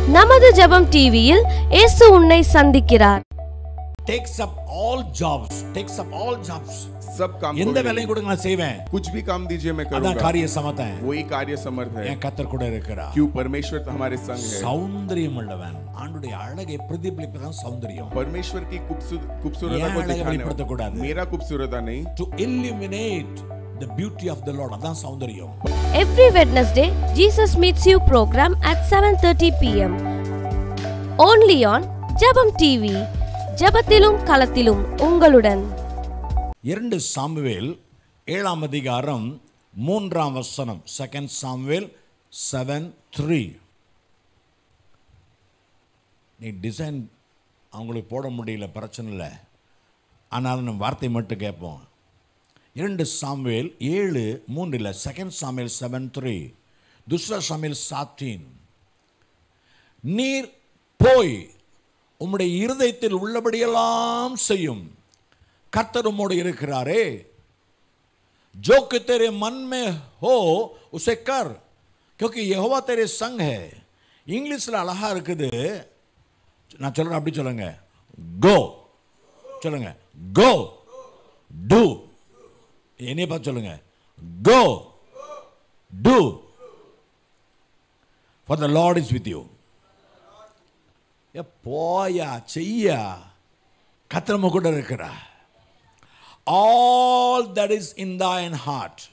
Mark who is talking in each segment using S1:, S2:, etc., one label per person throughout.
S1: நமது ஜெபம் டிவியில் இயேசு உன்னை சந்திக்கிறார்
S2: takes up all jobs takes up all jobs
S3: सब काम
S2: எந்த
S3: को
S2: வேலையும் கொடுங்க நான் செய்வேன்
S3: कुछ भी काम दीजिए मैं
S2: அதான்
S3: करूंगा
S2: காரிய சமத்தன்
S3: वही कार्य समर्थ है
S2: என் கத்தர் கூட இருக்கிறார்
S3: क्यों परमेश्वर हमारे संग है
S2: சௌந்தரியம் உள்ளவன் ஆண்டுடைய அழகை பிரதிபலிப்பதான் சௌந்தரியம்
S3: परमेश्वर की खूबसू- खूबसूरता
S2: ஏன்
S3: को
S2: அழகை
S3: दिखाने
S2: வெளிப்படுத்தக்கூடாது?
S3: मेरा खूबसूरता नहीं
S2: to illuminate the beauty of the lord அதான் சௌந்தரியம்
S1: Every Wednesday, Jesus Meets You program at 7:30 p.m. Only on ஜெபம் டிவி ஜெபத்திலும் களத்திலும் உங்களுடன்
S2: இரண்டு சாமுவேல் ஏழாம் அதிகாரம் மூன்றாம் வசனம் செகண்ட் சாமுவேல் செவன் த்ரீ நீ டிசைன் அவங்களுக்கு போட முடியல பிரச்சனை இல்லை ஆனாலும் நம்ம வார்த்தை மட்டும் கேட்போம் இரண்டு சாமுவேல் ஏழு மூன்றில் செகண்ட் சாமுவேல் செவன் த்ரீ துஷ்ர சாமுவேல் சாத்தீன் நீர் போய் உம்முடைய இருதயத்தில் உள்ளபடியெல்லாம் செய்யும் கர்த்தர் உம்மோடு இருக்கிறாரே जो कि तेरे मन में हो उसे कर क्योंकि यहोवा तेरे संग है இங்கிலீஷில் அழகா இருக்குது நான் சொல்றேன் அப்படி சொல்லுங்க கோ சொல்லுங்க கோ டு என்னைய பார்த்து சொல்லுங்க go do for the Lord is with you ஏ போயா செய்யா கத்திரம கூட இருக்கிறா all that is in thine heart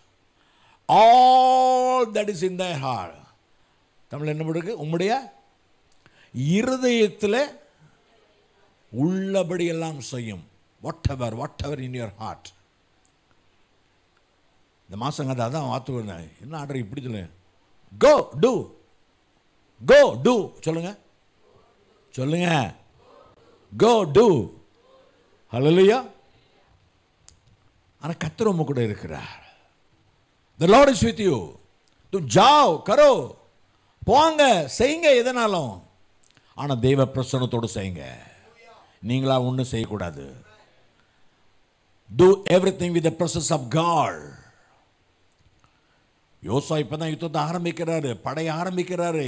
S2: all that is in thy heart Tamil என்ன இருக்கு உம்முடைய இருதயத்தில் உள்ளபடி எல்லாம் செய்யும் whatever whatever in your heart இந்த மாதம் அதை அதான் வாத்து வந்தேன் என்ன ஆர்டர் இப்படி சொல்லுங்க கோ டு கோ டு சொல்லுங்க சொல்லுங்க கோ டு ஹalleluya ஆனா கத்தர் உங்க கூட இருக்கிறார் the Lord is with you து ஜாவ் கரோ போங்க செய்யுங்க எதனாலும் ஆனா தெய்வ பிரசன்னத்தோடு செய்யுங்க நீங்களா ஒன்றும் செய்யக்கூடாது do everything with presence of God யோசா இப்பதான் யுத்தத்தை ஆரம்பிக்கிறாரு படைய ஆரம்பிக்கிறாரு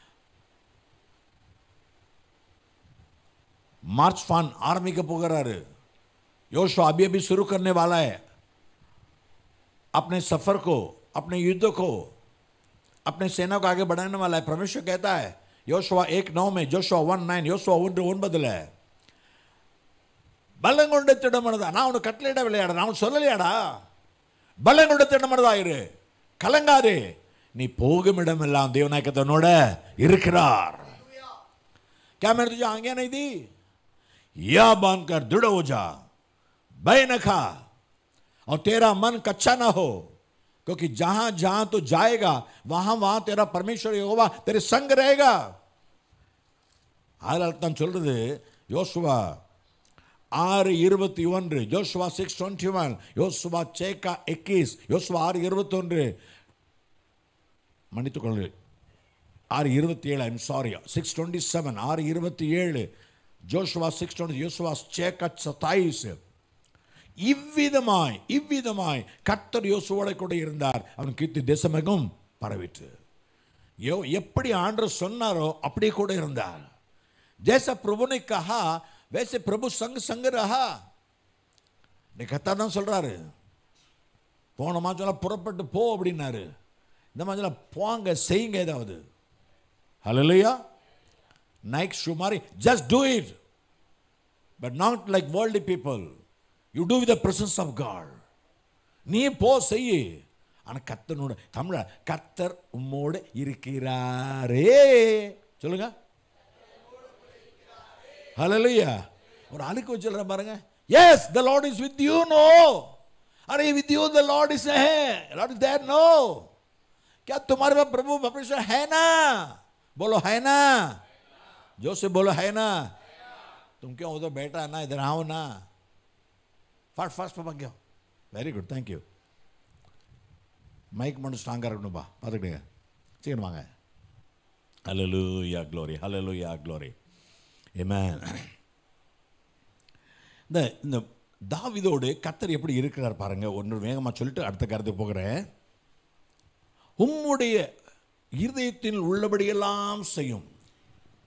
S2: मार्च फान आर्मी के पोगर योशुआ अभी अभी शुरू करने वाला है अपने सफर को अपने युद्ध को अपने सेना को आगे बढ़ाने वाला है परमेश्वर कहता है योशुआ एक नौ में जोशुआ वन नाइन யோசுவா ஒன்று ஒன்பதுல பலம் கொண்டு திடமனதா நான் உனக்கு கட்டளையிட விளையாட நான் உனக்கு சொல்லலையாடா பலம் கொண்டு திடமனதா இரு கலங்காதே நீ போகும் இடமெல்லாம் தேவநாயக்க தன்னோட இருக்கிறார் क्या मैंने तुझे आज्ञा नहीं दी या बांधकर दृढ़ हो जा भय न खा और तेरा मन कच्चा ना हो क्योंकि जहां जहां तो जाएगा वहां वहां तेरा परमेश्वर यहोवा तेरे संग रहेगा அதில் தான் சொல்றது யோசுவா ஆறு இருபத்தி ஒன்று யோசுவா சிக்ஸ் டுவெண்ட்டி ஒன் யோசுவா சேக்கா எக்கீஸ் யோசுவா ஆறு இருபத்தொன்று மன்னித்துக்கொள்ளு ஆறு இருபத்தி ஏழு I'm sorry six twenty seven ஆறு இருபத்தி ஏழு ஜோஷுவா சிக்ஸ் டுவெண்ட்டி யோசுவா சேக்கட் சத்தாயிஸ் இவ்விதமாய் இவ்விதமாய் கர்த்தர் யோசுவோட கூட இருந்தார் அவன் கீர்த்தி தேசமெங்கும் பரவிட்டு யோ எப்படி ஆண்டர் சொன்னாரோ அப்படியே கூட இருந்தார் जैसा प्रभु ने कहा वैसे प्रभु संग संग रहा நீ கத்தா தான் சொல்றாரு போன மாதம் புறப்பட்டு போ அப்படின்னாரு இந்த மாதம் போங்க செய்யுங்க ஏதாவது ஹalleluya நைக் ஷூ மாதிரி just do it but not like world people you do with the presence of God நீ போ செய்யு ஆனால் கத்தனோட தமிழ கத்தர் உம்மோடு இருக்கிறாரே சொல்லுங்க ஹalleluya ஒரு அழுக்கு வச்சுடுறேன் பாருங்க yes the Lord is with you no अरे with you the Lord is है लॉर्ड इज देयर नो क्या तुम्हारे पास प्रभु परमेश्वर है ना बोलो है ना जो से बोलो है ना तुम क्यों उधर बैठा ना इधर आओ ना फास्ट फास्ट पापा क्यों வெரி குட் தேங்க்யூ மைக் மட்டும் ஸ்ட்ராங்காக இருக்கணும்பா பார்த்துக்கிடுங்க சீக்கிரம் வாங்க ஹலலூயா க்ளோரி ஹலலூயா க்ளோரி ஏமேன் இந்த இந்த தாவிதோடு கத்தர் எப்படி இருக்கிறார் பாருங்க ஒன்று வேகமாக சொல்லிட்டு அடுத்த கருத்து போகிறேன் உம்முடைய இருதயத்தில் உள்ளபடியெல்லாம் செய்யும்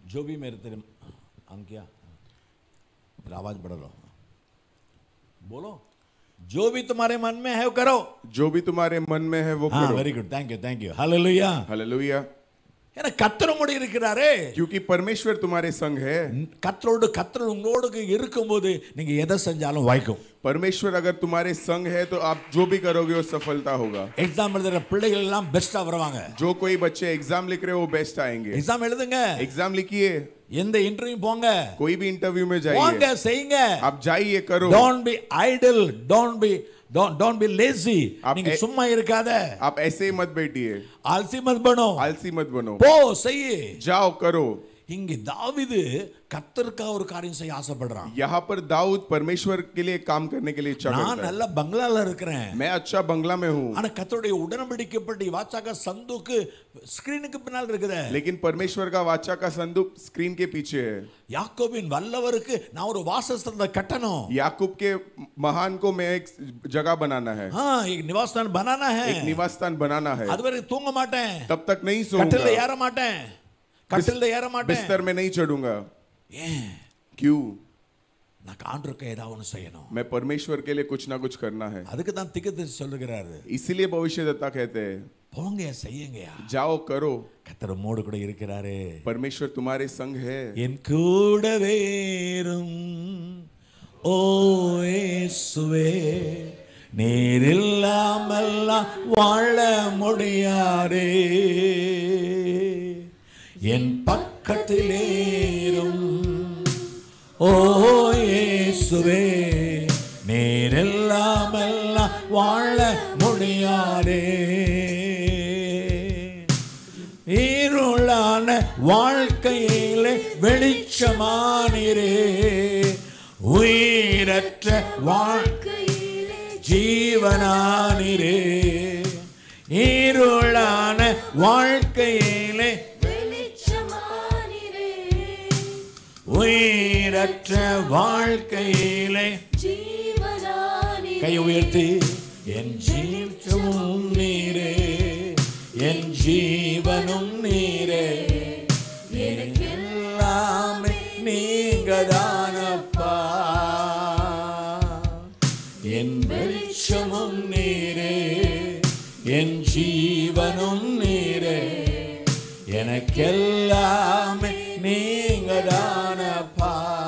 S2: जो भी मेरे तेरे हम क्या मेरा आवाज बढ़ा लो बोलो जो भी तुम्हारे मन में है वो करो
S3: जो भी तुम्हारे मन में है वो
S2: हाँ
S3: करो
S2: வெரி குட் தேங்க்யூ தேங்க்யூ ஹalleluya
S3: हालेलुया
S2: ஏன்னா கத்தரோடு இருக்கிறாரே
S3: क्योंकि परमेश्वर तुम्हारे संग है
S2: கத்தரோடு கத்தர் உங்களோடு இருக்கும்போது நீங்க எதை செஞ்சாலும் வாய்க்கும்
S3: परमेश्वर अगर तुम्हारे संग है तो आप जो भी करोगे वो सफलता होगा
S2: எக்ஸாம் எழுதுற பிள்ளைகள் எல்லாம் பெஸ்டா வருவாங்க
S3: जो कोई बच्चे एग्जाम लिख रहे हो वो बेस्ट आएंगे
S2: எக்ஸாம் எழுதுங்க
S3: एग्जाम लिखिए
S2: எந்த இன்டர்வியூ போங்க
S3: कोई भी इंटरव्यू में
S2: போங்க
S3: जाइए
S2: செய்யுங்க
S3: आप जाइए करो
S2: don't be idle don't be don't be lazy
S3: आप
S2: நீங்க
S3: ए-
S2: சும்மா இருக்காத
S3: आप ऐसे ही मत बैठिए
S2: ஆல்சி மத் பனோ
S3: आलसी मत बनो
S2: போ செய்யு
S3: जाओ करो
S2: இங்க தாவீது கத்தருக்கா ஒரு காரியம் செய்ய ஆசைப்படுறான்
S3: यहाँ पर दाऊद परमेश्वर के लिए काम करने के लिए इच्छा
S2: நான்
S3: करता है
S2: நல்ல பங்களால இருக்கிறேன்
S3: मैं अच्छा बंगला में हूँ
S2: ஆனா கத்தருடைய உடன்படிக்கப்பட்டு வாச்சாக்க சந்துக்கு ஸ்கிரீனுக்கு பின்னால் இருக்குது
S3: लेकिन परमेश्वर का वाचा का संदूक स्क्रीन के पीछे है
S2: யாக்கோபின் வல்லவருக்கு நான் ஒரு வாசஸ்தலத்தை கட்டணும்
S3: याकूब के महान को मैं एक जगह बनाना है
S2: ஆ एक निवास स्थान बनाना है
S3: एक निवास स्थान बनाना है
S2: அது வரை தூங்க மாட்டேன்
S3: तब तक नहीं
S2: கட்டில
S3: सोऊंगा
S2: ஏற மாட்டேன் கட்டில ஏற மாட்டேன்
S3: बिस्तर में नहीं चढ़ूंगा
S2: ஏன்
S3: क्यों
S2: நான் ஆண்டருக்கு ஏதாவது ஒன்று செய்யணும்
S3: मैं परमेश्वर के लिए कुछ ना कुछ करना है
S2: அதுக்கு தான் திகத்து சொல்லுகிறாரு
S3: इसीलिए भविष्यदत्ता कहते हैं
S2: போங்க செய்யுங்கயா
S3: जाओ करो
S2: கத்தர் மோடு கூட இருக்கிறாரு
S3: परमेश्वर तुम्हारे संग है
S2: என் கூட வேறும் ஓ இயேசுவே நீர் இல்லாமல்லாம் வாழ முடியாரே என் பக்கத்திலேரும் ஓ இயேசுவே நீர் இல்லாமல்லாம் வாழ முடியாரே இருளான வாழ்க்கையிலே வெளிச்சமானிரே உயிரற்ற வாழ்க்கையிலே ஜீவனானிரே இருளான வாழ்க்கையிலே
S1: வெளிச்சமானிரே
S2: உயிரற்ற வாழ்க்கையிலே
S1: ஜீவனானிரே
S2: கை உயர்த்தி என் ஜீவனும் நீரே என் ஜீவனும் நீரே எனக்கு எல்லாமே நீங்க தானப்பா என் வெளிச்சமும் நீரே என் ஜீவனும் நீரே எனக்கெல்லாமே நீங்க தானப்பா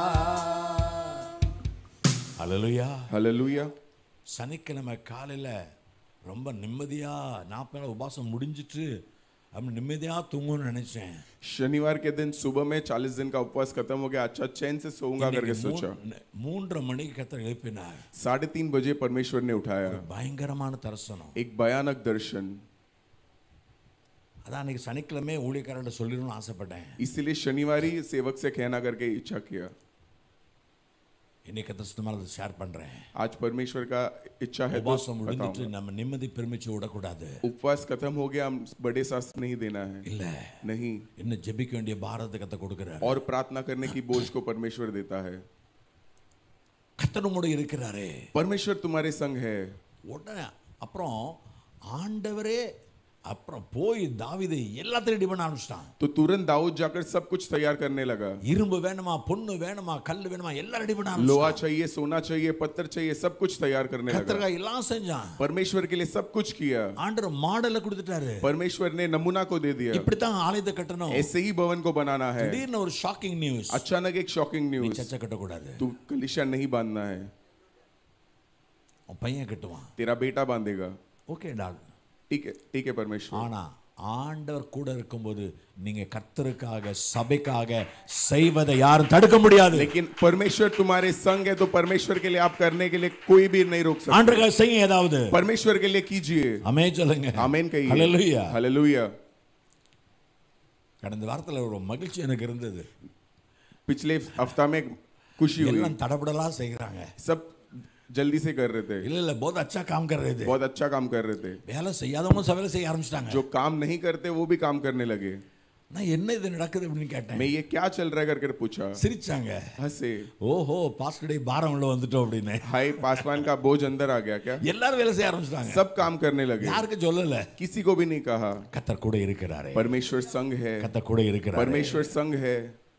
S2: அல்லேலூயா
S3: हालेलुया
S2: சனிக்கிழமை காலையில் ரொம்ப நிம்மதியாக நாற்பது நாள் உபாசம் முடிஞ்சிட்டு அப்படி நிம்மதியாக தூங்கணும்னு நினச்சேன்
S3: शनिवार के दिन सुबह में चालीस दिन का उपवास खत्म हो गया अच्छा चैन से सोऊंगा करके सोचा
S2: மூன்றரை மணிக்கு கத்தர் எழுப்பினார்
S3: साढ़े तीन बजे परमेश्वर ने उठाया
S2: பயங்கரமான தரிசனம்
S3: एक भयानक दर्शन
S2: அதான் அன்னைக்கு சனிக்கிழமை ஊழியக்காரன்ட்ட சொல்லிடணும்னு ஆசைப்பட்டேன்
S3: इसीलिए शनिवार ही सेवक से कहना करके इच्छा किया
S2: இன்னைக்கு கத்தர் சுத்தமாக அதை ஷேர் பண்ணுறேன்
S3: आज परमेश्वर का इच्छा है तो
S2: உபாசம் முடிஞ்சிட்டு
S3: बताऊंगा
S2: நம்ம நிம்மதி பெருமிச்சு விடக்கூடாது
S3: उपवास खत्म हो गया हम बड़े सांस नहीं देना है
S2: இல்லை
S3: नहीं
S2: இன்னும் ஜெபிக்க வேண்டிய பாரத்தை கத்த கொடுக்குறாரு
S3: और प्रार्थना करने की बोझ को परमेश्वर देता है
S2: கத்தரும் கூட இருக்கிறாரே
S3: परमेश्वर तुम्हारे संग है
S2: உடனே அப்புறம் ஆண்டவரே அப்புறம் போய் தாவீது எல்லாத்தையும் ரெடி பண்ண ஆரம்பிச்சிட்டான்
S3: तो तुरंत दाऊद जाकर सब कुछ तैयार करने लगा
S2: இரும்பு வேணுமா பொண்ணு வேணுமா கல் வேணுமா எல்லாம் ரெடி பண்ண
S3: लोहा
S2: ஆரம்பிச்சிட்டான்
S3: चाहिए सोना चाहिए पत्थर चाहिए सब कुछ तैयार करने लगा
S2: கத்தர்காய் எல்லாம் செஞ்சான்
S3: परमेश्वर के लिए सब कुछ किया
S2: ஆண்டவர் மாடலை கொடுத்துட்டாரு
S3: परमेश्वर ने नमूना को दे दिया
S2: இப்படித்தான் ஆலயத்தை கட்டணும்
S3: ऐसे ही भवन को बनाना है
S2: திடீர்னு ஒரு ஷாக்கிங் நியூஸ்
S3: अचानक एक शॉकिंग
S2: நீ
S3: न्यूज
S2: சர்ச்சை கட்டக்கூடாது
S3: तू कलिशा नहीं बांधना है
S2: உன் பையன் கட்டுவான்
S3: तेरा बेटा बांधेगा
S2: ஓகே டால்
S3: ठीक है ठीक है परमेश्वर
S2: ஆனா ஆண்டவர் கூட இருக்கும்போது நீங்க கர்த்தருக்காக சபைக்காக செய்வதை யாரும் தடுக்க முடியாது
S3: लेकिन परमेश्वर तुम्हारे संग है तो परमेश्वर के लिए आप करने के लिए कोई भी नहीं रोक सकता
S2: ஆண்டருக்காக செய்யுங்க ஏதாவது
S3: परमेश्वर के लिए कीजिए
S2: அமே சொல்லுங்க
S3: आमेन कहिए
S2: ஹalleluya
S3: हालेलुया
S2: கடந்த வாரத்துல ஒரு மகிழ்ச்சி எனக்கு இருந்தது
S3: पिछले हफ्ता में खुशी हुई
S2: எல்லாம் தடபடலாம் செய்கிறாங்க
S3: सब जल्दी से कर रहे थे
S2: இல்ல இல்ல बहुत अच्छा काम कर रहे थे
S3: बहुत अच्छा काम कर रहे थे
S2: வேலை செய்யாதவங்க சபையில செய்ய ஆரம்பிச்சிட்டாங்க
S3: जो काम नहीं करते वो भी काम करने लगे
S2: நான் என்ன இது நடக்குது அப்படின்னு கேட்டேன்
S3: मैं ये क्या चल रहा है करके पूछा
S2: சிரிச்சாங்க
S3: हंसे
S2: ஓஹோ பாஸ்டர் டே பாரம் உள்ள வந்துட்டோம் அப்படின்னு
S3: हाय पासवान का बोझ अंदर आ गया क्या
S2: எல்லாரும் வேலை செய்ய ஆரம்பிச்சிட்டாங்க
S3: सब काम करने लगे
S2: யாருக்கு சொல்லல
S3: किसी को भी नहीं कहा
S2: கத்தர் கூட இருக்கிறாரே
S3: परमेश्वर संग है
S2: கத்தர் கூட இருக்கிறாரு
S3: परमेश्वर संग है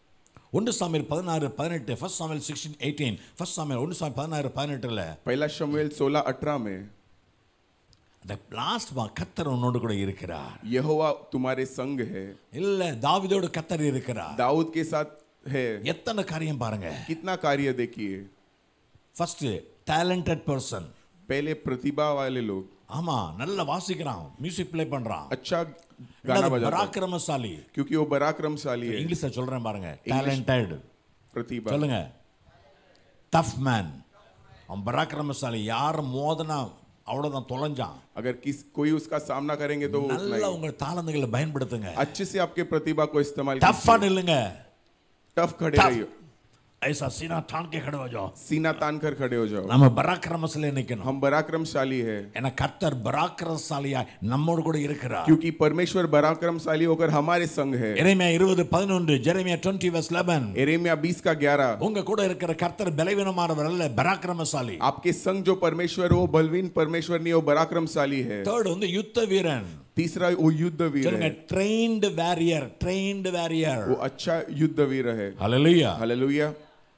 S2: ஒன்று சாமியல் பதினாறு பதினெட்டு ஃபர்ஸ்ட் சாமியல் சிக்ஸ்டீன் எயிட்டீன் ஃபர்ஸ்ட் சாமியல் ஒன்று சாமி பதினாறு பதினெட்டுல
S3: पहला शमुएल 16 18 में
S2: அந்த லாஸ்ட் மா கத்தர் உன்னோடு கூட இருக்கிறார்
S3: यहोवा तुम्हारे संग है
S2: இல்ல தாவீதோடு கத்தர் இருக்கிறார்
S3: दाऊद के साथ है
S2: எத்தனை காரியம் பாருங்க
S3: कितना कार्य देखिए
S2: ஃபர்ஸ்ட் டேலண்டட் பர்சன்
S3: पहले प्रतिभा वाले लोग
S2: ஆமா நல்லா வாசிக்கிறான் மியூசிக் ப்ளே பண்றான்
S3: अच्छा गाना
S2: ரெண்டாவது
S3: बजाता है।
S2: பராக்கிரமசாலி
S3: क्योंकि वो पराक्रमशाली है
S2: இங்கிலீஷ்ல சொல்றேன் பாருங்க டேலண்டட்
S3: प्रतिभा
S2: சொல்லுங்க டஃப் மேன் அவன் பராக்கிரமசாலி யார் மோதனா அவ்வளவுதான் தொலைஞ்சான்
S3: अगर किस कोई उसका सामना करेंगे तो वो उतना
S2: நல்லா
S3: ही।
S2: உங்க தாளந்துகளை பயன்படுத்துங்க
S3: अच्छे से आपके प्रतिभा को इस्तेमाल
S2: டஃபா நில்லுங்க
S3: टफ खड़े
S2: Tough.
S3: रहिए
S2: ऐसा सीना तान के खड़े हो जाओ
S3: सीना तान कर खड़े हो जाओ
S2: நம்ம பராக்கிரமசாலி நிக்கணும்
S3: हम पराक्रमशाली है
S2: ஏன்னா கர்த்தர் பராக்கிரமசாலியா நம்மோடு கூட இருக்கிறார்
S3: क्योंकि परमेश्वर पराक्रमशाली होकर हमारे संग है
S2: எரேமியா இருபது பதினொன்று ஜெரேமியா டுவெண்ட்டி வர்ஸ் லெவன்
S3: एरेमिया 20 का 11
S2: உங்க கூட இருக்கிற கர்த்தர் பலவீனமானவர் அல்ல பராக்கிரமசாலி
S3: आपके संग जो परमेश्वर है, वो बलवीन परमेश्वर नहीं वो पराक्रमशाली है
S2: தேர்ட் வந்து யுத்த வீரன்
S3: तीसरा वो युद्ध वीर
S2: சொல்லுங்க
S3: है
S2: ட்ரெயின்டு வேரியர் ட்ரெயின்டு வேரியர்
S3: वो अच्छा युद्ध वीर है
S2: ஹalleluya
S3: हालेलुया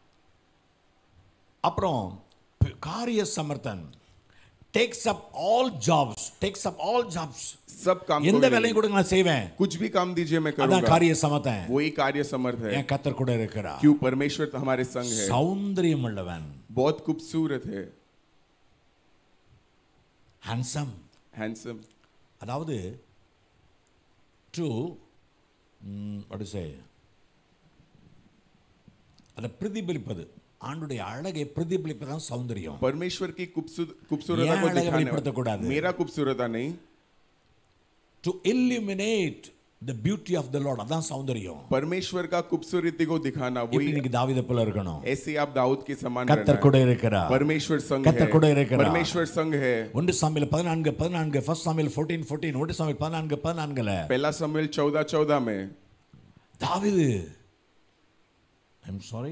S2: அப்புறம் ப- காரிய சமர்த்தன் takes up all jobs takes up all jobs
S3: सब काम को
S2: எந்த
S3: ले
S2: வேலையும் கொடுங்க நான் செய்வேன்
S3: कुछ भी काम दीजिए मैं
S2: அதான்
S3: करूंगा
S2: காரிய சமத்தன்
S3: वही कार्य समर्थ है
S2: என் கத்தர் கூட இருக்கிறார்
S3: क्यों परमेश्वर हमारे संग है
S2: சௌந்தரியம் உள்ளவன்
S3: बहुत खूबसूरत है
S2: ஹேண்ட்ஸம்
S3: हैंडसम
S2: அதாவது டு சே அதை பிரதிபலிப்பது ஆண்டுடைய அழகை பிரதிபலிப்பது தான் சௌந்தரியம்
S3: परमेश्वर की खूबसूरत खूबसूरता
S2: ஏன்
S3: को
S2: அழகை
S3: दिखाने
S2: வெளிப்படுத்தக்கூடாது?
S3: मेरा खूबसूरता नहीं
S2: to illuminate the beauty of the Lord அதான் சௌந்தரியம்
S3: परमेश्वर का खूबसूरती को दिखाना
S2: இப்படி
S3: वही
S2: இன்னைக்கு தாவீதை போல இருக்கணும்
S3: ऐसे आप दाऊद के समान रहना
S2: கத்தர்
S3: है।
S2: கூட இருக்கிறார்
S3: परमेश्वर संग
S2: கத்தர் கூட
S3: है
S2: இருக்கிறார்.
S3: परमेश्वर संग है
S2: ஒன்று சாமியில் பதினான்கு பதினான்கு ஃபர்ஸ்ட் சாமியில் ஃபோர்டீன் ஃபோர்டீன் ஒன்று சாமியில் பதினான்கு பதினான்குல
S3: पहला समूएल चौदह चौदह में
S2: தாவீது ஐம் சாரி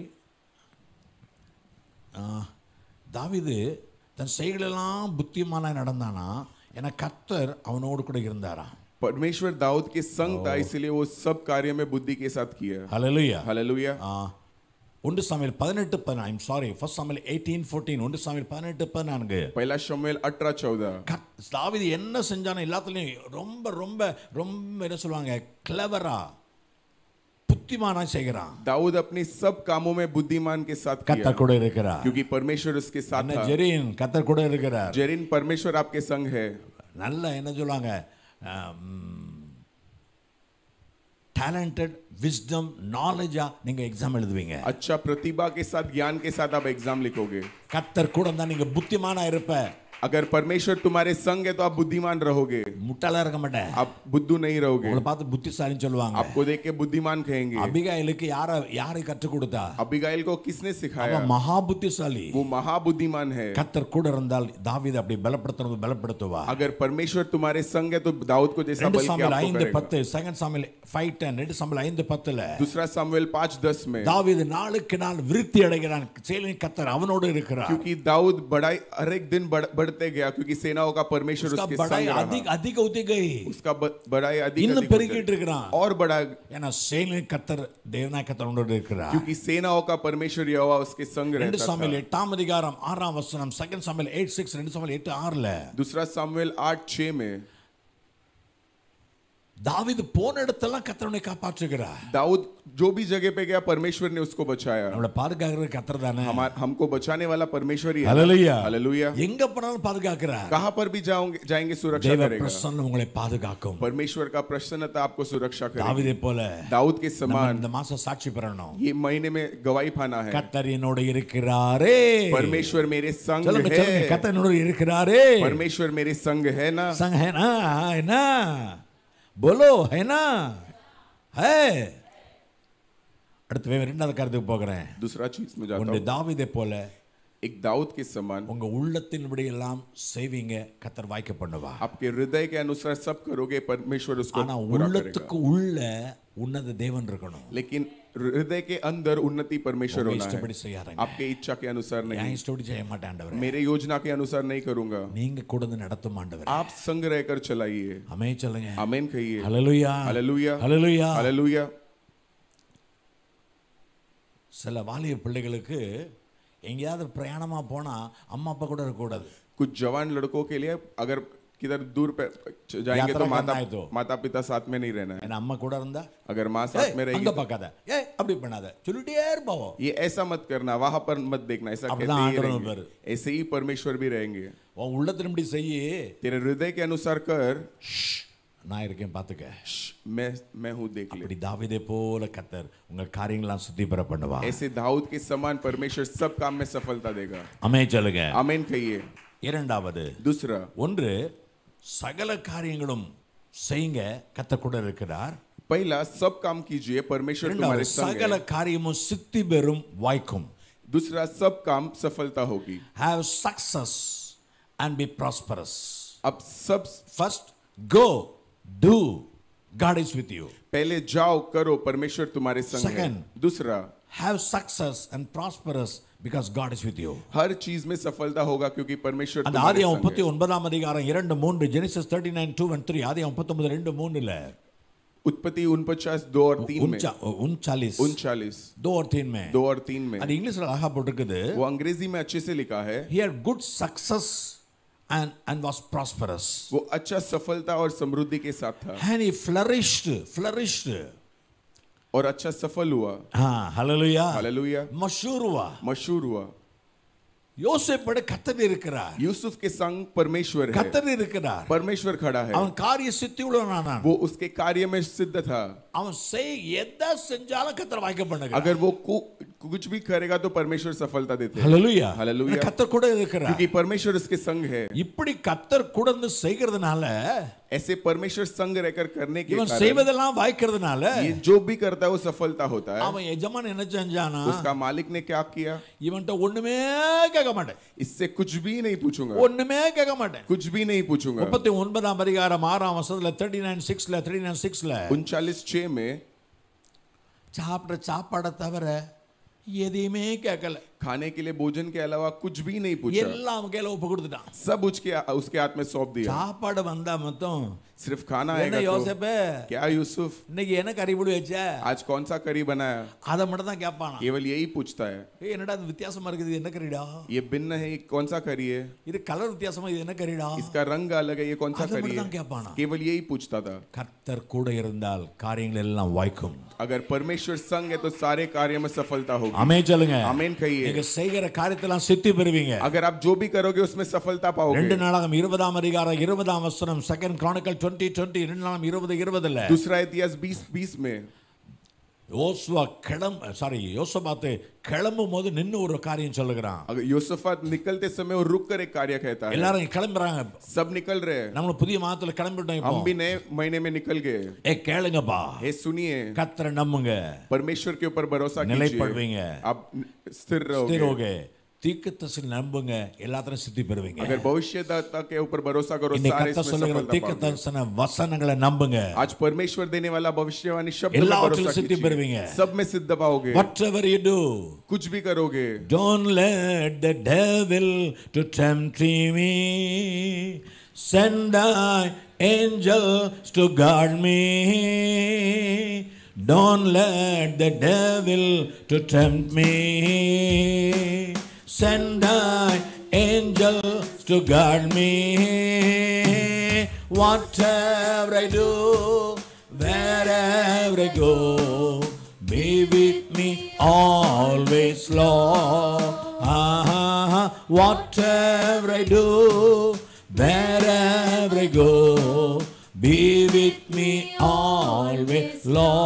S2: தாவீது தன் செயலெல்லாம் புத்திமானாய் நடந்தானா என கர்த்தர் அவனோடு கூட இருந்தாராம்
S3: परमेश्वर दाऊद के संग था इसलिए वो सब कार्य में बुद्धि के साथ किया
S2: ஹalleluya
S3: हालेलुया
S2: ஆ ஒன்று சாமியில் பதினெட்டு பதினாறு ஐம் சாரி ஃபர்ஸ்ட் சாமியில் எயிட்டீன் ஃபோர்டீன் ஒன்று சாமியில் பதினெட்டு பதினான்கு
S3: पहला शमुएल अठारह चौदह
S2: கத்- தாவீது என்ன செஞ்சானோ எல்லாத்துலயும் ரொம்ப ரொம்ப ரொம்ப என்ன சொல்லுவாங்க கிளவரா புத்திமானா செய்கிறான்
S3: दाऊद अपने सब कामों में बुद्धिमान के साथ किया
S2: கத்தர் கூட இருக்கிறார்
S3: क्योंकि परमेश्वर उसके साथ
S2: என்ன
S3: था
S2: ஜெரீன் கத்தர் கூட இருக்கிறார்
S3: जेरिन परमेश्वर आपके संग है
S2: நல்ல என்ன சொல்லுவாங்க டேலண்டட் விஸ்டம் நாலேஜா நீங்க எக்ஸாம் எழுதுவீங்க
S3: अच्छा प्रतिभा के साथ ज्ञान के साथ आप एग्जाम लिखोगे
S2: கத்தர் கூட இருந்தா நீங்க புத்திமானா இருப்ப
S3: अगर परमेश्वर तुम्हारे संग है तो आप बुद्धिमान रहोगे
S2: முட்டாளா இருக்க மாட்டேன்
S3: आप बुद्धू नहीं रहोगे
S2: உங்களை பார்த்து புத்திசாலின்னு சொல்லுவாங்க
S3: आपको देख के बुद्धिमान कहेंगे
S2: அபிகாயிலுக்கு யார யாரை கற்றுக் கொடுத்தா
S3: अबिगाइल को किसने सिखाया
S2: அவன் மகா புத்திசாலி
S3: वो महाबुद्धिमान है
S2: கத்தர் கூட இருந்தால் தாவீது அப்படி பலப்படுத்தணும் பலப்படுத்துவா
S3: अगर परमेश्वर तुम्हारे संग है तो दाऊद को जैसा
S2: ரெண்டு
S3: बल के
S2: சாமியில்
S3: आपको
S2: ஐந்து
S3: करेगा
S2: பத்து செகண்ட் சாமியில் ஃபைவ் டென் ரெண்டு சாமியில் ஐந்து பத்துல
S3: दूसरा सामुएल पाँच दस में
S2: தாவீது நாளுக்கு நாள் விருத்தி அடைகிறான் செயலின் கத்தர் அவனோடு இருக்கிறார்
S3: क्योंकि दाऊद बढ़ाई हर एक दिन बढ़, बढ़ते गया क्योंकि सेनाओं का परमेश्वर
S2: उसका
S3: उसके
S2: बड़ाई
S3: संग
S2: अधिक
S3: रहा
S2: அதிக உதிகை
S3: उसका ब- बढ़ाई अधिक
S2: இன்னும்
S3: अधिक
S2: பெருகிட்டு
S3: होते-
S2: இருக்கிறான்
S3: और बढ़ा
S2: ஏன்னா செயலின் கத்தர் தேவனா கத்தர் உன்னோடு இருக்கிறார்
S3: क्योंकि सेनाओं का परमेश्वर यहोवा उसके संग
S2: ரெண்டு
S3: रहता था
S2: சாமியில் எட்டாம் அதிகாரம் ஆறாம் வசனம் செகண்ட் சாமியில் எயிட் சிக்ஸ் ரெண்டு சாமியில் எட்டு ஆறுல
S3: दूसरा सामुएल आठ छह में
S2: தாவீது போன இடத்தெல்லாம் கத்தரனை காப்பாற்றுகிறார்
S3: दाऊद जो भी जगह पे गया परमेश्वर ने उसको बचाया
S2: நம்மளை பாதுகாக்கிறது கத்தர் தானே
S3: हमार हमको बचाने वाला परमेश्वर ही है
S2: ஹalleluya
S3: हालेलुया
S2: எங்க போனாலும் பாதுகாக்கிறார்
S3: कहां पर भी जाओगे जाएंगे सुरक्षा
S2: தேவ
S3: करेगा
S2: பிரசன்னம் உங்களை பாதுகாக்கும்
S3: परमेश्वर का प्रसन्नता आपको सुरक्षा करेगी
S2: தாவீதை போல
S3: दाऊद के
S2: நம்ம
S3: समान
S2: இந்த மாசம் சாட்சி பெறணும்
S3: ये महीने में गवाही पाना है
S2: கத்தர் என்னோட இருக்கிறாரே
S3: परमेश्वर मेरे संग
S2: சொல்லுங்க சொல்லுங்க
S3: है
S2: கத்தர் என்னோட இருக்கிறாரே
S3: परमेश्वर मेरे संग है ना
S2: संग है ना है ना बोलो है ना है அடுத்து வேற ரெண்டாவது கருத்துக்கு போகிறேன்
S3: दूसरा चीज में जाता
S2: உன்னுடைய
S3: हूँ
S2: தாவீதை போல
S3: एक दाऊद के समान
S2: உங்க உள்ளத்தின்படி எல்லாம் செய்வீங்க கத்தர் வாய்க்க பண்ணுவா
S3: आपके हृदय के अनुसार सब करोगे परमेश्वर उसको
S2: ஆனா
S3: पूरा करेगा
S2: உள்ளத்துக்கு உள்ள உன்னத தேவன் இருக்கணும்
S3: लेकिन हृदय के अंदर उन्नति परमेश्वर
S2: உங்க
S3: होना है
S2: இஷ்டப்படி செய்யாருங்க
S3: आपके इच्छा के अनुसार
S2: என்
S3: नहीं
S2: இஷ்டப்படி செய்ய மாட்டேன் ஆண்டவரே
S3: मेरे योजना के अनुसार नहीं करूंगा
S2: நீங்க கூட வந்து நடத்தும் ஆண்டவரே
S3: आप संग रहकर चलाइए
S2: அமே சொல்லுங்க
S3: आमेन कहिए
S2: ஹalleluya
S3: हालेलुया
S2: ஹalleluya
S3: हालेलुया
S2: சில வாலிய பிள்ளைகளுக்கு எங்கேயாவது பிரயாணமாக போனால் அம்மா அப்பா கூட இருக்கக்கூடாது
S3: कुछ जवान लड़कों के लिए अगर किधर दूर पे जाएंगे
S2: यात्रा
S3: तो माता
S2: करना है तो।
S3: माता पिता साथ में नहीं रहना है
S2: ஏன்னா அம்மா கூட இருந்தா
S3: अगर माँ साथ में
S2: ஏய்,
S3: रहेगी
S2: அங்க
S3: तो-
S2: பார்க்காத ஏய் அப்படி பண்ணாத சொல்லிட்டே இருப்பாவோ
S3: ये ऐसा मत करना वहां पर मत देखना ऐसा
S2: अब
S3: कहते
S2: ना
S3: ही
S2: आंदोलन
S3: रहेंगे
S2: पर।
S3: ऐसे ही परमेश्वर भी रहेंगे
S2: உன் உள்ளத்தின்படி செய்யி
S3: तेरे हृदय के अनुसार कर
S2: நான் இருக்கேன் பார்த்துக்க
S3: श्श, मैं मैं हूं देख ले
S2: இப்படி தாவீதை போல கத்தர் உங்கள் காரியங்களாம் சுத்தி பெற பண்ணுவா
S3: ऐसे दाऊद के समान परमेश्वर सब काम में सफलता देगा
S2: அமே சொல்லுங்க
S3: आमीन कहिए
S2: இரண்டாவது
S3: दूसरा
S2: ஒன்று சகல காரியங்களும் செய்யுங்க கத்த கூட இருக்கிறார்
S3: पहला सब काम कीजिए परमेश्वर तुम्हारे
S2: இரண்டாவது
S3: संग
S2: சகல
S3: है
S2: காரியமும் சித்தி பெறும் வாய்க்கும்
S3: दूसरा सब काम सफलता होगी
S2: have success and be prosperous
S3: अब सब
S2: first go do god is with you
S3: पहले जाओ करो परमेश्वर तुम्हारे संग है
S2: Second.
S3: दूसरा
S2: have success and prosperous because god is with you
S3: हर चीज में सफलता होगा क्योंकि परमेश्वर
S2: அந்த
S3: तुम्हारे
S2: ஆதியம்
S3: संग
S2: முப்பத்தி
S3: है
S2: ஒன்பதாம் அதிகாரம் இரண்டு மூன்று Genesis thirty nine two one three ஆதியம் முப்பத்தொன்பது ரெண்டு மூணுல
S3: उत्पत्ति उनपचास दो और तीन में
S2: உன்சா- உன்சாலிஸ்
S3: उनचालीस
S2: दो और तीन में
S3: दो और तीन में
S2: அது இங்கிலீஷ்ல அழகா போட்டிருக்குது
S3: वो अंग्रेजी में अच्छे से लिखा है
S2: he had good success and and was prosperous
S3: वो अच्छा सफलता और समृद्धि के साथ था
S2: and he flourished flourished
S3: और अच्छा सफल हुआ
S2: हाँ hallelujah
S3: हालेलुया
S2: मशहूर हुआ
S3: मशहूर हुआ
S2: யோசேப்போட கத்தர் இருக்கிறார்
S3: यूसुफ के संग परमेश्वर है
S2: கத்தர் இருக்கிறார்
S3: परमेश्वर खड़ा है
S2: அவன் காரிய சித்தி உள்ளவனானான்
S3: वो उसके कार्य में सिद्ध था
S2: அவன் செய் எதை செஞ்சாலும் கத்தர் வாய்க்க பண்ணுகிறார்
S3: अगर वो कु- कुछ भी करेगा तो परमेश्वर सफलता देते हैं
S2: ஹalleluya
S3: Hallelujah.
S2: கத்தர் கூட இருக்கிறார்
S3: क्योंकि परमेश्वर उसके संग है
S2: இப்படி கத்தர் கூட இருந்து செய்கிறதுனால
S3: ऐसे परमेश्वर संग रहकर करने के
S2: இவன்
S3: कारण
S2: செய்வதெல்லாம் வாய்க்கிறதுனால
S3: ये जो भी करता है वो सफलता होता है
S2: அவன் எஜமான் என்ன செஞ்சானா
S3: उसका मालिक ने क्या किया
S2: இவன்ட்ட ஒண்ணுமே கேட்க மாட்டேன்
S3: इससे कुछ भी नहीं पूछूंगा
S2: ஒண்ணுமே கேட்க மாட்டேன்
S3: कुछ भी नहीं पूछूंगा
S2: முப்பத்தி ஒன்பதாம் அதிகாரம் ஆறாம் வருஷத்துல தேர்ட்டி நைன் சிக்ஸ்ல த்ரீ நைன் சிக்ஸ்ல
S3: उनचालीस छह में
S2: சாப்பிட்ற சாப்பாடை தவிர எதையுமே கேட்கல
S3: खाने के लिए भोजन के अलावा कुछ भी नहीं पूछा
S2: எல்லாம் அவன் கையில ஒப்பு கொடுத்துட்டான்
S3: सब उसके उसके हाथ में सौंप दिया
S2: சாப்பாடு வந்தா மொத்தம்
S3: सिर्फ खाना
S2: என்ன
S3: आएगा तो
S2: யோசேப்பு
S3: क्या यूसुफ
S2: இன்னைக்கு என்ன கறிபுடி வச்ச
S3: आज कौन सा करी बनाया
S2: அதை மட்டும் தான் கேட்பானா
S3: केवल यही पूछता है
S2: ஏய் என்னடா இது வித்தியாசமா இருக்குது இது என்ன கறிடா
S3: ये भिन्न है ये कौन सा करी है
S2: இது கலர் வித்தியாசமா இது என்ன கறிடா
S3: इसका रंग अलग है ये कौन सा
S2: அதை
S3: करी
S2: மட்டும்
S3: है
S2: தான் கேட்பானா
S3: केवल यही पूछता था
S2: கர்த்தர் கூட இருந்தால் காரியங்கள் எல்லாம் வாய்க்கும்
S3: अगर परमेश्वर संग है तो सारे कार्य में सफलता होगी
S2: அமே சொல்லுங்க
S3: आमीन कहिए
S2: நீங்க செய்கிற காரியத்தெல்லாம் சித்தி பெறுவீங்க
S3: अगर आप जो भी करोगे उसमें सफलता पाओगे
S2: ரெண்டு நாளாகும் இருபதாம் அதிகாரம் இருபதாம் வசனம் செகண்ட் கிரானிக்கல் டுவெண்ட்டி டுவெண்ட்டி ரெண்டு நாளும் இருபது இருபதுல
S3: दूसरा इतिहास बीस बीस में
S2: யோசுவா கிளம் சாரி யோசபாத்து கிளம்பும் போது நின்னு ஒரு காரியம் சொல்லுகிறான்
S3: अगर यूसुफात निकलते समय वो रुक कर एक कार्य कहता है
S2: எல்லாரும் கிளம்புறாங்க
S3: सब निकल रहे हैं
S2: நம்மள புதிய மாதத்துல கிளம்பிட்டோம் இப்போ
S3: हम भी नए महीने में निकल गए
S2: ஏ கேளுங்கப்பா
S3: हे सुनिए
S2: கத்தரை நம்புங்க
S3: परमेश्वर के ऊपर भरोसा कीजिए
S2: நிலைப்படுவீங்க
S3: आप स्थिर रहोगे
S2: ஸ்திரோக தீர்க்கதரிசி நம்புங்க எல்லாத்தையும் சித்தி பெறுவீங்க
S3: अगर भविष्यदाता के ऊपर भरोसा करो
S2: இன்னைக்கு
S3: सारे
S2: கத்த
S3: इसमें
S2: சொல்லுகிற
S3: सफलता
S2: தீர்க்க
S3: पाओगे
S2: தரிசன வசனங்களை நம்புங்க
S3: आज परमेश्वर देने वाला भविष्यवाणी शब्द में
S2: எல்லாவற்றிலும்
S3: भरोसा
S2: सिद्धि
S3: कीजिए
S2: பெறுவீங்க.
S3: सब में सिद्ध पाओगे
S2: whatever you do
S3: कुछ भी करोगे
S2: don't let the devil to tempt me send thy angels to guard me don't let the devil to tempt me send thy angels to guard me whatever I do wherever I go be with me always, Lord. Ah, whatever I do, wherever I go, be with me always,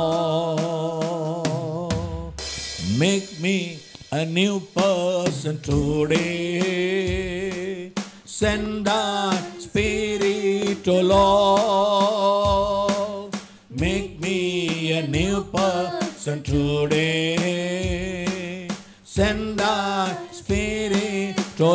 S2: Lord. Make me a new person today. Send thy spirit, O Lord. Make me a new person today. Send thy spirit, O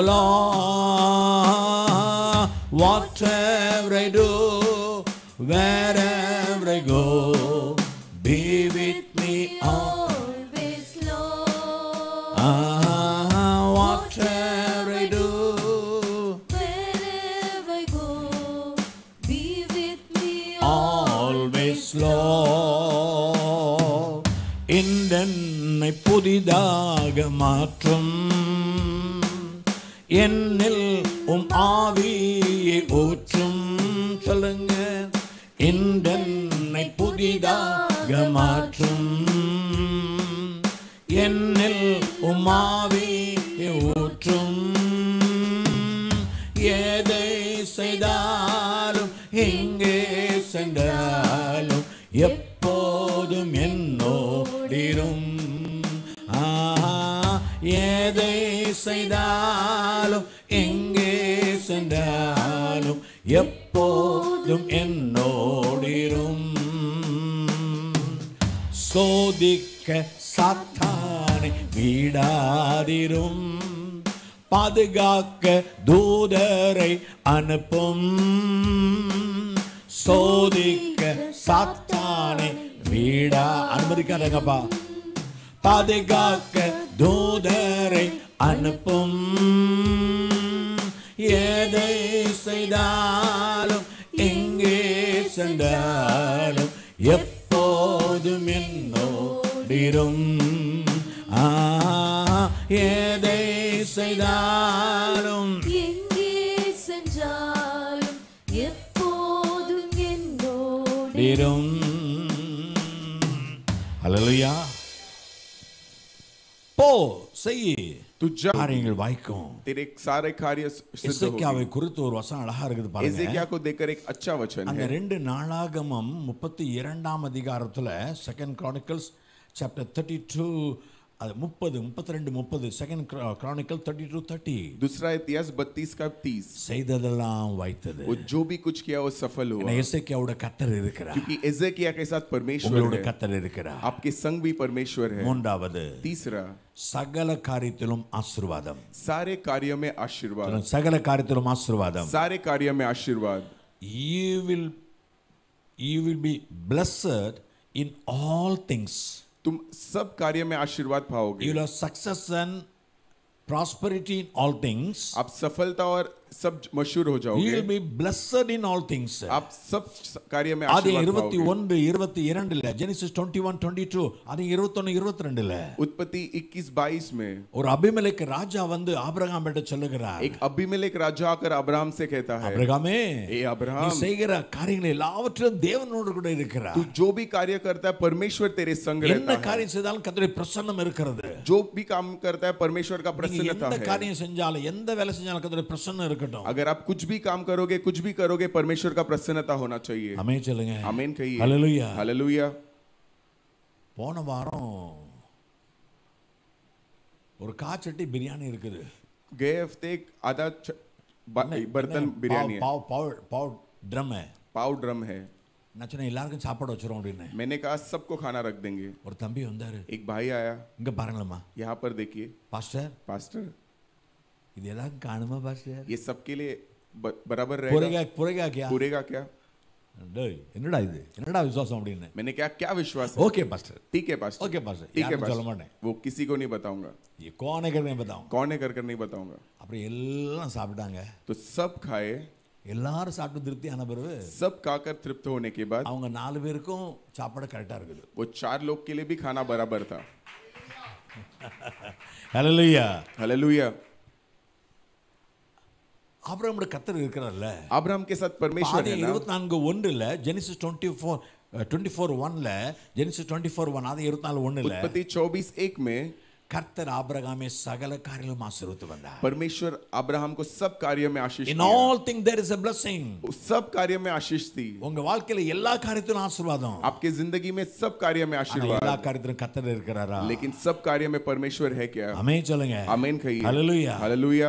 S2: Lord. Whatever I do, wherever I go, be with me all.
S4: Always, Lord,
S2: Ah, whatever I do,
S4: wherever I go, be with me
S2: always Lord. என்னை புதிதாக மாற்றும் என்னில் உம் ஆவியை ஊற்றும் சொல்லுங்க என்னை புதிதாக மாற்றும் என்னில் உம் ஆவியை ஊற்றும் எதை செய்தாலும் எங்கே சென்றாலும் எப்போதும் என்னோடிரும் ஆ, எதை செய்தாலும் எங்கே சென்றாலும் எப்போதும் என்னோடிரும் சோதிக்க சாத்தானை விடாதிரும் பாதுகாக்க தூதரை அனுப்பும் சோதிக்க சாத்தானை வீடா அனுமதிக்காதங்கப்பா பாதுகாக்க தூதரை அனுப்பும் எதை செய்தாலும் எங்கே சென்றாலும் எப்போதும் என்னோடிரும் ஆ, எதை செய்தாலும்
S4: எங்கே சென்றாலும் எப்போதும் என்னோடு
S2: டிரும் ஹalleluya போ செய்
S3: तू जब
S2: காரியங்கள் வாய்க்கும்
S3: तेरे सारे कार्य सिद्ध होंगे
S2: எசேக்கியாவை குறித்து ஒரு வசனம் அழகா இருக்குது பாருங்க
S3: एजेकिया को देखकर एक अच्छा वचन
S2: அந்த
S3: है
S2: ரெண்டு நாளாகமம் முப்பத்தி இரண்டாம் அதிகாரத்துல second Chronicles chapter thirty two அது முப்பது முப்பத்தி ரெண்டு முப்பது second Chronicle thirty two thirty
S3: दूसरा इतिहास बत्तीस का तीस
S2: செய்ததெல்லாம் வாய்த்தது
S3: वो जो भी कुछ किया वो सफल हुआ
S2: ஏன்னா எசேக்கியாவோட கத்தர் இருக்கிறார்
S3: क्योंकि एजेकिया के साथ परमेश्वर
S2: உங்களோட
S3: है
S2: கத்தர் இருக்கிறார்
S3: आपके संग भी परमेश्वर है
S2: மூன்றாவது
S3: तीसरा
S2: சகல காரியத்திலும் ஆசீர்வாதம்
S3: सारे कार्य में आशीर्वाद
S2: சகல காரியத்திலும் ஆசீர்வாதம்
S3: सारे कार्य में आशीर्वाद
S2: you will you will be blessed in all things
S3: तुम सब कार्य में आशीर्वाद
S2: you
S3: पाओगे
S2: will have success and prosperity in all things
S3: आप सफलता और सब मशहूर हो
S2: you
S3: जाओगे
S2: will be blessed in all things
S3: आप सब कार्य में
S2: அது
S3: आशीर्वाद
S2: இருபத்தி
S3: पाओगे
S2: ஒன்று இருபத்தி இரண்டுல Genesis twenty one twenty two அது இருபத்தொன்னு இருபத்தி ரெண்டுல
S3: उत्पत्ति 21 22 में
S2: ஒரு அபிமெலேக்கு ராஜா வந்து ஆபிரகாம் கிட்ட சொல்லுகிறார்
S3: एक अभिमेलेक राजा आकर अब्राहम से कहता है
S2: ஆபிரகாமே
S3: ए
S2: நீ
S3: अब्राहम
S2: செய்கிற காரியங்கள் எல்லாவற்றிலும் தேவனோடு கூட இருக்கிறார்
S3: तू जो भी कार्य करता है परमेश्वर तेरे संग
S2: என்ன
S3: रहता है
S2: காரியம் செய்தாலும் கத்தருடைய பிரசன்னம் இருக்கிறது
S3: जो भी काम करता है परमेश्वर का
S2: நீங்க
S3: प्रसन्नता
S2: எந்த
S3: है
S2: காரியம் செஞ்சாலும் எந்த வேலை செஞ்சாலும் கத்தருடைய பிரசன்னம் இருக்கட்டும்
S3: अगर आप कुछ भी काम करोगे कुछ भी करोगे परमेश्वर का प्रसन्नता होना चाहिए
S2: அமே சொல்லுங்க
S3: आमीन कहिए
S2: ஹalleluya
S3: हालेलुया
S2: போன வாரம் ஒரு காச்சட்டி பிரியாணி இருக்குது
S3: गए हफ्ते एक आधा च- बा- बर्तन बिरयानी है
S2: பாவ் பாவ் பாவ் ட்ரம்
S3: पाव ड्रम है
S2: நான் சொன்னேன் எல்லாருக்கும் சாப்பாடு வச்சிரும் அப்படின்னு
S3: मैंने कहा सबको खाना रख देंगे
S2: ஒரு தம்பி வந்தாரு
S3: एक भाई आया
S2: இங்க பாருங்களம்மா
S3: यहाँ पर देखिए
S2: பாஸ்டர்
S3: पास्टर
S2: இது எல்லாருக்கும் காணுமா பாஸ்டர்
S3: ये सबके लिए ब- बराबर रहेगा
S2: புரைகா புரைகா கியா
S3: पूरेगा क्या
S2: டேய் என்னடா இது என்னடா விசுவாசம் அப்படின்னு
S3: मैंने क्या क्या विश्वास है
S2: ஓகே பாஸ்டர்
S3: ठीक है पास्टर
S2: ओके, पास्टर।
S3: ठीक है
S2: यार, चलो
S3: पास्टर
S2: माने।
S3: वो किसी को नहीं बताऊंगा
S2: ये कौन है करने बताऊं
S3: कौन है कर कर नहीं बताऊंगा
S2: அப்புறம் எல்லாம் சாப்பிட்டாங்க
S3: तो सब खाए
S2: எல்லாரும் சாப்பிட்டு திருப்தி ஆன பிறகு
S3: सब खाकर तृप्त होने के बाद
S2: அவங்க நாலு பேருக்கும் சாப்பாடு கரெக்டா இருக்குது
S3: वो चार लोग के लिए भी खाना बराबर था
S2: ஹalleluya
S3: हालेलुया
S2: ஆபிரகாமோட கத்தர் இருக்கிறார்ல
S3: अब्राहम के साथ परमेश्वर
S2: ஆதி
S3: है ना
S2: இருபத்தி நான்கு ஒன்றுல Genesis twenty four twenty four ஒன்ல ஜெனிசிஸ் டுவெண்ட்டி ஃபோர் ஒன் ஆதி இருபத்தி நாலு ஒன்றுல
S3: उत्पत्ति चौबीस एक में
S2: கர்த்தர் ஆபிரகாமை சகல காரியங்களும் ஆசீர்வதித்து வந்தார்
S3: परमेश्वर अब्राहम को सब कार्य में आशीष
S2: இன்
S3: दिया।
S2: All thing there is a blessing
S3: उस सब कार्य में आशीष थी
S2: உங்க வாழ்க்கையில எல்லா காரியத்திலும் ஆசீர்வாதம்
S3: आपके जिंदगी में सब कार्य में
S2: ஆனா எல்லா
S3: आशीर्वाद
S2: காரியத்திலும் கத்தர் இருக்கிறாரா
S3: लेकिन सब कार्य में परमेश्वर है क्या
S2: அமே சொல்லுங்க
S3: आमीन कहिए
S2: Hallelujah.
S3: हालेलुया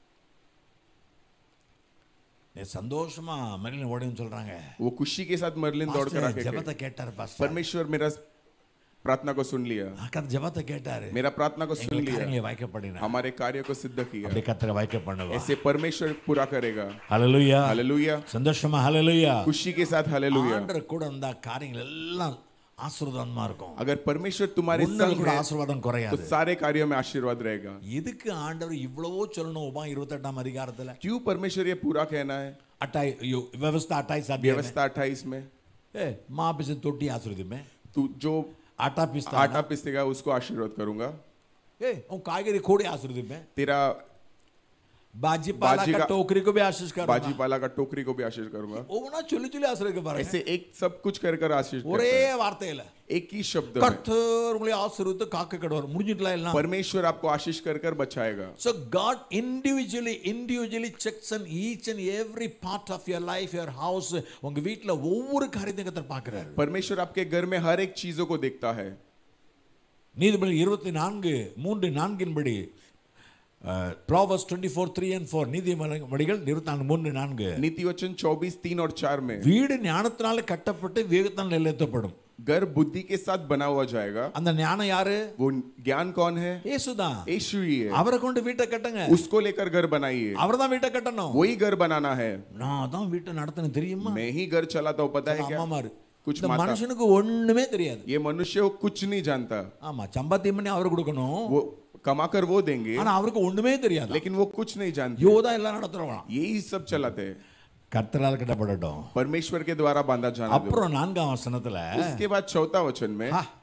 S2: நீ சந்தோஷமா மரிலின் ஓடுன்னு சொல்றாங்க
S3: वो खुशी के साथ मरलिन दौड़ कर
S2: பாஸ்டர்
S3: आके
S2: ஜெபத்தை
S3: गए।
S2: கேட்டார் பாஸ்டர்
S3: परमेश्वर मेरा प्रार्थना को सुन लिया
S2: கத்த ஜெபத்தை கேட்டாரு
S3: मेरा प्रार्थना को सुन
S2: எங்கள்
S3: लिया
S2: காரியங்களை வாய்க்க பண்ணினார்
S3: हमारे कार्य को सिद्ध किया
S2: அப்படி கத்தரை வாய்க்க பண்ணுவா
S3: ऐसे परमेश्वर पूरा करेगा
S2: ஹalleluya
S3: हालेलुया
S2: சந்தோஷமா ஹalleluya
S3: खुशी के साथ हालेलुया
S2: ஆண்டவர் கூட இருந்தா காரியங்கள் எல்லாம் ஆசீர்வாதமா இருக்கும்
S3: अगर परमेश्वर तुम्हारे
S2: உன்னது
S3: संग
S2: கூட
S3: है
S2: ஆசீர்வாதம்
S3: तो
S2: குறையாது
S3: सारे कार्यों में आशीर्वाद रहेगा
S2: எதுக்கு ஆண்டவர் இவ்வளவோ சொல்லணும் உபா இருபத்தெட்டாம் அதிகாரத்துல
S3: क्यों परमेश्वर ये पूरा कहना है
S2: अट्ठाई यो व्यवस्था अट्ठाईस अध्याय में
S3: व्यवस्था अट्ठाईस में
S2: ए माँ पे से तोटी आश्रित में
S3: तू जो
S2: ஆட்டா பிஸ்தா
S3: आटा पिसेगा उसको आशीर्वाद करूंगा
S2: ஏய் உன் காய்கறி கூட ஆசீர்வதிப்பேன்
S3: तेरा
S2: बाजी पाला
S3: बाजी
S2: का
S3: का-
S2: टोकरी को भी आशीष कर
S3: बाजी पाला का टोकरी को भी आशीष करूंगा
S2: ஒவ்வொன்றா சொல்லி சொல்லி ஆசீர்வதிக்க பாருங்க
S3: ऐसे एक सब कुछ कर कर आशीष
S2: ஒரே
S3: करता है।
S2: வார்த்தையில
S3: एक ही शब्द में
S2: கர்த்தர் உங்களை ஆசீர்வதித்து காக்க கடவர் முடிஞ்சிட்டலாம் எல்லாம்
S3: परमेश्वर आपको आशीष कर कर बचाएगा
S2: So God individually, individually checks on each and every part of your life, your house. உங்க வீட்ல ஒவ்வொரு காரியத்தையும் கத்தர் பார்க்கிறாரு
S3: परमेश्वर आपके घर में हर एक चीजों को देखता है
S2: நீதிபதி இருபத்தி நான்கு மூன்று நான்கின்படி Proverbs twenty four three and four நீதிமொழிகள் இருபத்தி நான்கு மூன்று நான்கு
S3: नीति वचन चौबीस तीन और चार में
S2: வீடு ஞானத்தினால கட்டப்பட்டு விவேகத்தால் நிலையத்தப்படும்
S3: घर बुद्धि के साथ बना हुआ जाएगा
S2: அந்த ஞானம் யாரு
S3: वो ज्ञान कौन है
S2: இயேசுதான்
S3: यीशु ही है
S2: அவரை கொண்டு வீட்டை கட்டுங்க
S3: उसको लेकर घर बनाइए
S2: அவர் தான் வீட்டை கட்டணும்
S3: वही घर बनाना है
S2: நான் தான் வீட்டை நடத்தணும் தெரியுமா
S3: मैं ही घर चलाता हूँ पता है क्या
S2: அம்மாமாரு
S3: कुछ
S2: இந்த
S3: माता
S2: மனுஷனுக்கு ஒண்ணுமே தெரியாது
S3: ये मनुष्य को कुछ नहीं जानता
S2: ஆமா சம்பாத்தியம் பண்ணி அவர் கொடுக்கணும்
S3: वो कमाकर वो देंगे
S2: ஆனா அவருக்கு ஒண்ணுமே தெரியாது
S3: लेकिन वो कुछ नहीं जानते
S2: யோதான் எல்லாம் நடத்துறவன்
S3: यही सब चलाते हैं
S2: கர்த்தரால் கட்டப்படட்டும்
S3: परमेश्वर के द्वारा बांधा जाना दो
S2: அப்புறம் நான்காம் வசனத்துல
S3: उसके बाद चौथा वचन में
S2: ஆ,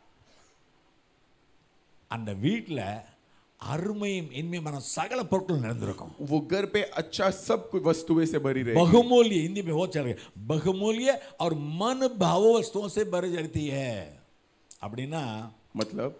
S2: அந்த வீட்ல அருமையும் இனிமையான சகல பொருட்கள் நிறைந்திருக்கும்
S3: वो घर पे अच्छा सब कुछ वस्तुएं से भरी रहे
S2: बहुमूल्य हिंदी में बहुत चल रही है बहुमूल्य और मन भाव वस्तुओं से भरी रहती है அப்படின்னா
S3: मतलब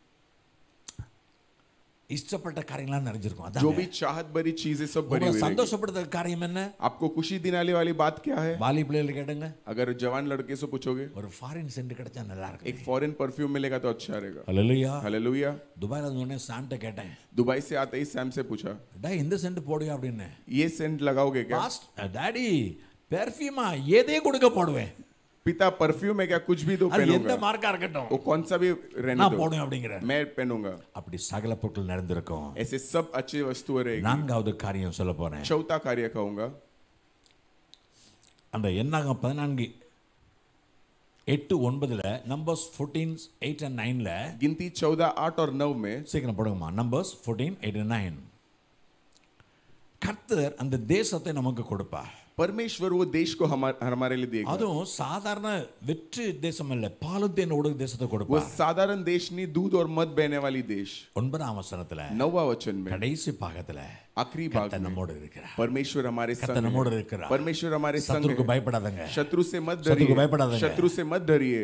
S2: இஷ்டப்பட்ட காரியங்களாம் நிறைஞ்சிருக்கும்
S3: जो
S2: அதான்
S3: भी चाहत भरी चीजें सब भरी
S2: உங்களை
S3: हुई रहेगी।
S2: சந்தோஷப்படுத்துற காரியம் என்ன
S3: आपको खुशी दिलाने वाली बात क्या है
S2: வாலி பிள்ளைகள் கேட்டுங்க
S3: अगर जवान लड़के से पूछोगे
S2: ஒரு ஃபாரின் சென்ட் கிடைச்சா நல்லா இருக்கும்
S3: एक फॉरेन परफ्यूम मिलेगा तो अच्छा रहेगा
S2: அல்லையா
S3: हालेलुया
S2: துபாயில உடனே சாண்ட கேட்டேன்
S3: दुबई से आते ही सैम से पूछा
S2: டா இந்த சென்ட் போடுவியா அப்படின்னு
S3: ये सेंट लगाओगे क्या
S2: பாஸ்ட் டாடி பெர்ஃப்யூமா எதே கொடுக்க போடுவேன்
S3: पिता परफ्यूम है क्या कुछ भी तो
S2: அது எந்த
S3: पहनूंगा
S2: மார்க்கா இருக்கட்டும்
S3: वो कौन सा भी रहने
S2: நான்
S3: दो
S2: போடுவேன் அப்படிங்கிற
S3: मैं पहनूंगा
S2: அப்படி சகல பொருட்கள் நிறைந்திருக்கும்
S3: ऐसे सब अच्छी वस्तुएं रहेगी
S2: நான்காவது காரியம் சொல்ல போறேன்
S3: चौथा कार्य कहूंगा
S2: அந்த என்னாகும் பதினான்கு எட்டு ஒன்பதுல நம்பர்ஸ் ஃபோர்டீன் எயிட் அண்ட் நைன்ல
S3: गिनती चौदह आठ और नौ में
S2: சீக்கிரம் போடுங்கம்மா Numbers fourteen eight and nine கர்த்தர் அந்த தேசத்தை நமக்கு கொடுப்பார்
S3: परमेश्वर वो देश को हमारे हमारे लिए देगा
S2: அதுவும் சாதாரண வெற்றி தேசம் அல்ல பாலுத்தேன் ஓடுக தேசத்தை
S3: वो
S2: கொடுப்பார்
S3: साधारण देश नहीं दूध और मध बहने वाली देश
S2: ஒன்பதாம் வசனத்துல
S3: नौवा वचन में
S2: கடைசி பாகத்துல
S3: आखिरी भाग
S2: கர்த்தர்
S3: में
S2: நம்மோடு இருக்கிறார்
S3: परमेश्वर हमारे
S2: கர்த்தர்
S3: संग
S2: நம்மோடு
S3: है।
S2: இருக்கிறார்
S3: परमेश्वर हमारे संग
S2: சத்துருக்கு
S3: है।
S2: பயப்படாதங்க
S3: शत्रु से मत
S2: शत्रु को
S3: डरिए
S2: भयपड़ादेंगे।
S3: शत्रु से मत डरिए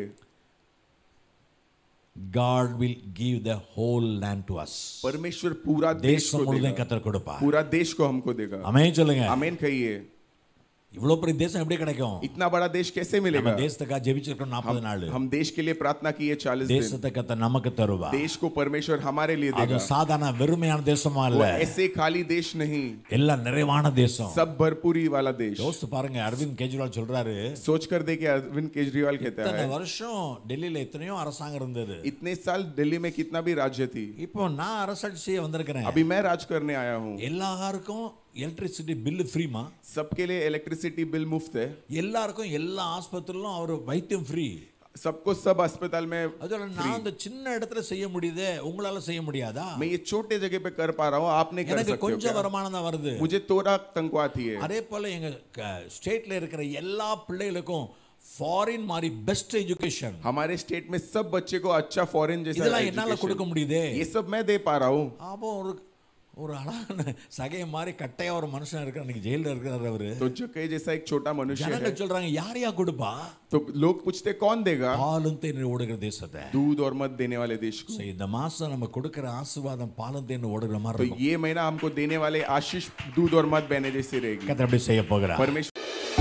S2: God will give the whole land to us
S3: परमेश्वर पूरा देश
S2: தேசம்
S3: को
S2: முழுவதும்
S3: देगा
S2: கர்த்தர் கொடுப்பார்
S3: पूरा देश को हमको देगा
S2: அமேன் சொல்லுங்க
S3: आमीन कहिए
S2: இவ்வளவு பெரிய தேசம் எப்படி கிடைக்கும்
S3: इतना बड़ा देश कैसे
S2: நம்ம
S3: मिलेगा
S2: தேசத்துக்காக ஜெபிச்சிருக்கோம் நாற்பது நாள்
S3: हम देश के लिए प्रार्थना किए चालीस दिन
S2: தேசத்தை கத்த நமக்கு தருவா
S3: देश को परमेश्वर हमारे लिए
S2: அது
S3: देगा
S2: சாதாரண வெறுமையான தேசமா
S3: वो
S2: இல்ல
S3: ऐसे खाली देश नहीं
S2: எல்லாம் நிறைவான தேசம்
S3: सब भरपूरी वाला देश
S2: யோசித்து பாருங்க அரவிந்த் கெஜ்ரிவால் சொல்றாரு
S3: सोच कर देखे अरविंद केजरीवाल कहता
S2: இத்தனை
S3: है
S2: வருஷம் டெல்லியில எத்தனையோ அரசாங்கம் இருந்தது
S3: इतने साल दिल्ली में कितना भी राज्य थी
S2: இப்போ நான் அரசாட்சி செய்ய வந்திருக்கிறேன்
S3: अभी मैं राज करने आया हूँ
S2: எல்லாருக்கும் எலக்ட்ரிசிட்டி பில்லு ஃப்ரீமா
S3: सबके लिए इलेक्ट्रिसिटी बिल मुफ्त है
S2: எல்லாருக்கும் எல்லா ஆஸ்பத்திரிலும் அவர் வைத்தியம் ஃப்ரீ
S3: सबको सब अस्पताल में
S2: அதோட நான் அந்த சின்ன இடத்துல செய்ய முடியுதே உங்களால செய்ய முடியாதா
S3: मैं ये छोटे जगह पे कर पा रहा हूँ आप नहीं कर
S2: எனக்கு
S3: सकते हो
S2: கொஞ்சம்
S3: क्या?
S2: வருமானம் தான் வருது
S3: मुझे थोड़ा तनख्वाह आती है
S2: அதே போல எங்க ஸ்டேட்ல இருக்கிற எல்லா பிள்ளைகளுக்கும் ஃபாரின் மாதிரி பெஸ்ட் எஜுகேஷன்
S3: हमारे स्टेट में सब बच्चे को अच्छा फॉरेन जैसा
S2: இதெல்லாம் என்னால
S3: education।
S2: கொடுக்க முடியுதே
S3: ये सब मैं दे पा रहा हूँ
S2: அப்போ ஒரு ஒரு அழகான சகைய மாதிரி கட்டையா ஒரு மனுஷன் இருக்கிற அன்னைக்கு ஜெயில இருக்கிறாரு அவரு
S3: तो जके जैसा एक छोटा मनुष्य है
S2: ஜனங்கள் சொல்றாங்க யார் யா கொடுப்பா
S3: तो लोग पूछते कौन देगा
S2: பாலும் தேன் ஓடுகிற தேசத்தை
S3: दूध और मत देने वाले देश को
S2: So, இந்த மாசம் நம்ம கொடுக்கிற ஆசீர்வாதம் பாலும் தேன் ஓடுகிற மாதிரி
S3: तो
S2: இருக்கும்
S3: ये महीना हमको देने वाले आशीष दूध और मत बहने जैसी रहेगी
S2: கத்தர் அப்படி செய்ய போகிறார்
S3: परमेश्वर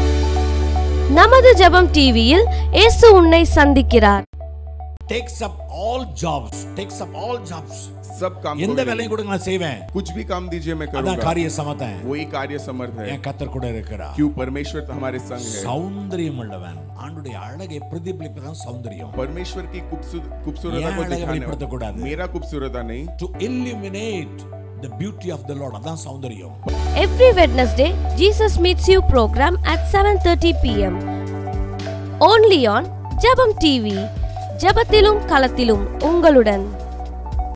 S1: நமது ஜெபம் டிவியில் இயேசு உன்னை சந்திக்கிறார்
S2: takes up all jobs takes up all jobs
S3: सब काम को
S2: எந்த
S3: ले
S2: வேலையும் கொடுங்க நான் செய்வேன்
S3: कुछ भी काम दीजिए मैं
S2: அதான்
S3: करूंगा
S2: காரிய சமத்தன்
S3: वही कार्य समर्थ है
S2: என் கத்தர் கூட இருக்கிறார்
S3: क्यों परमेश्वर तो हमारे संग है
S2: சௌந்தரியம் உள்ளவன் ஆண்டுடைய அழகை பிரதிபலிப்பதான் சௌந்தரியம்
S3: परमेश्वर की खूबसूर- खूबसूरता
S2: ஏன்
S3: को
S2: அழகை
S3: दिखाने
S2: வெளிப்படுத்தக்கூடாது?
S3: वाला- मेरा खूबसूरता नहीं
S2: to illuminate the beauty of the lord அதான் சௌந்தரியம்
S1: Every Wednesday, Jesus Meets You program at 7:30 p.m. Only on Jabam TV. ஜபத்திலும் களத்திலும் உங்களுடன்